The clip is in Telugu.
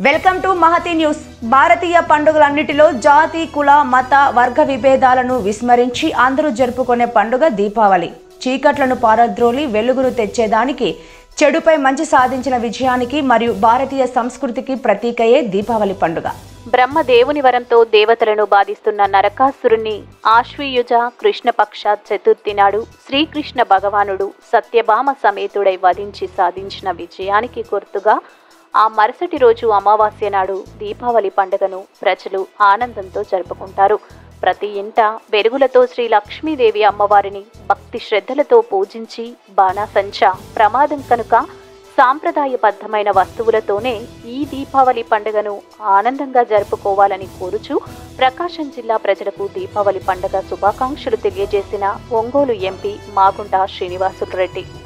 వెల్కమ్ టు మహతి న్యూస్ భారతీయ పండుగలన్నిటిలో జాతి కుల మత వర్గ విభేదాలను విస్మరించి అందరూ జరుపుకునే పండుగ దీపావళి చీకట్లను పారద్రోలి వెలుగును తెచ్చేదానికి చెడుపై మంచి సాధించిన విజయానికి మరియు భారతీయ సంస్కృతికి ప్రతీకయే దీపావళి పండుగ బ్రహ్మ దేవుని వరంతో దేవతలను బాధిస్తున్న నరకాసురుణ్ణి ఆశ్వయుజ కృష్ణపక్ష చతుర్థి నాడు శ్రీకృష్ణ భగవానుడు సత్యభామ సమేతుడై వధించి సాధించిన విజయానికి గుర్తుగా ఆ మరుసటి రోజు అమావాస్య నాడు దీపావళి పండుగను ప్రజలు ఆనందంతో జరుపుకుంటారు ప్రతి ఇంట వెలుగులతో శ్రీ లక్ష్మీదేవి అమ్మవారిని భక్తి శ్రద్ధలతో పూజించి బాణాసంచ ప్రమాదం కనుక సాంప్రదాయబద్ధమైన వస్తువులతోనే ఈ దీపావళి పండుగను ఆనందంగా జరుపుకోవాలని కోరుచు ప్రకాశం జిల్లా ప్రజలకు దీపావళి పండుగ శుభాకాంక్షలు తెలియజేసిన ఒంగోలు ఎంపీ మాగుంట శ్రీనివాసులు రెడ్డి